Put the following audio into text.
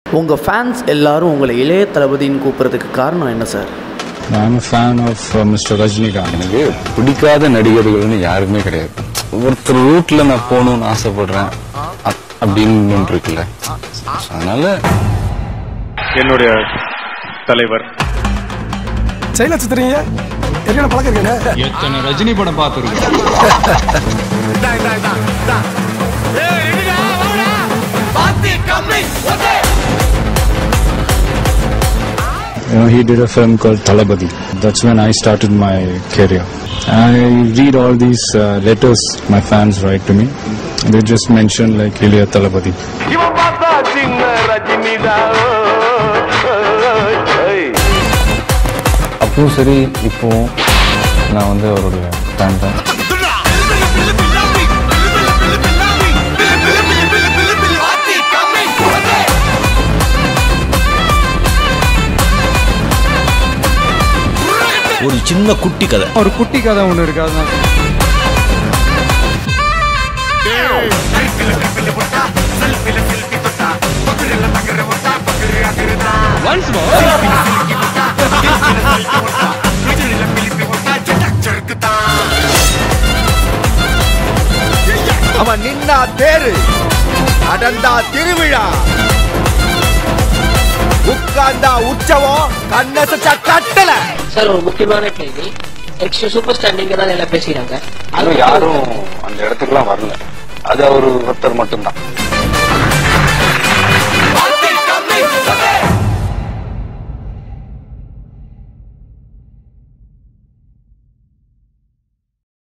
உங்கள் ஃபேன்ஸ் எல்லாரும் உங்களை இளைய தளபதின்னு கூப்பிட்றதுக்கு காரணம் என்ன sir I'm a fan of uh, Mr. Rajnikant. எனக்கு பிடிக்காத நடிகர்கள்னு யாருமே கிடையாது ஒருத்தர் ரூட்ல நான் போகணும்னு ஆசைப்படுறேன் அ- அப்படின்னு ஒன்று இருக்குல்ல அதனால என்னுடைய தலைவர் செயல சுத்துறீங்க ஏற்கனவே பழக்கம் இருக்கேன் எத்தனை ரஜினி படம் பார்த்துருக்கேன் You know, he did a film called Talabadi. That's when I started my career. I read all these uh, letters my fans write to me. They just mention like Ilya Talabadi. இவன் பார்த்தா சின்ன ரஜினிதா அப்பவும் சரி இப்போவும் நான் வந்து அவருடைய fan தான் ஒரு சின்ன குட்டி கதை ஒரு குட்டி கதை ஒன்று இருக்கு அதுதான் அவன் நின்னா தேரு அடந்தா திருவிழா உட்கார்ந்தா உற்சவம் கண்ணசச்சா கட்டல சார் ஒரு முக்கியமான கேள்வி நெக்ஸ்ட் சூப்பர் ஸ்டார் நீங்க தான் எல்லாம் பேசிக்கிறாங்க இன்னும் யாரும் அந்த இடத்துக்குலாம் வரல அது அவர் ஒருத்தர் மட்டும்தான்